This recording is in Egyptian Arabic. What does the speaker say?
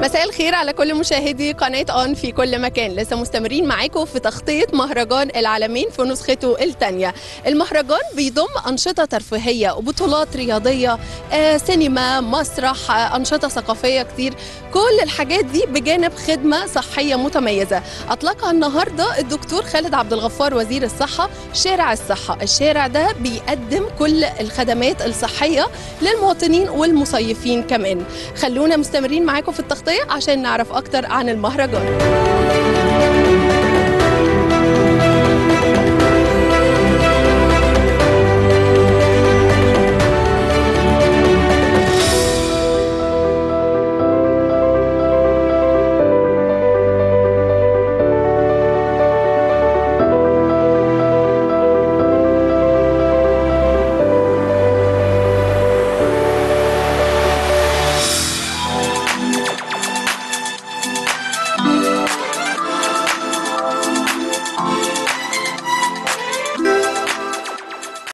مساء الخير على كل مشاهدي قناة أون في كل مكان لسه مستمرين معاكم في تغطية مهرجان العالمين في نسخته الثانية المهرجان بيضم أنشطة ترفيهية وبطولات رياضية آه، سينما مسرح آه، أنشطة ثقافية كتير كل الحاجات دي بجانب خدمة صحية متميزة أطلقها النهاردة الدكتور خالد عبد الغفار وزير الصحة شارع الصحة الشارع ده بيقدم كل الخدمات الصحية للمواطنين والمصيفين كمان خلونا مستمرين معاكم في التغطية عشان نعرف أكتر عن المهرجان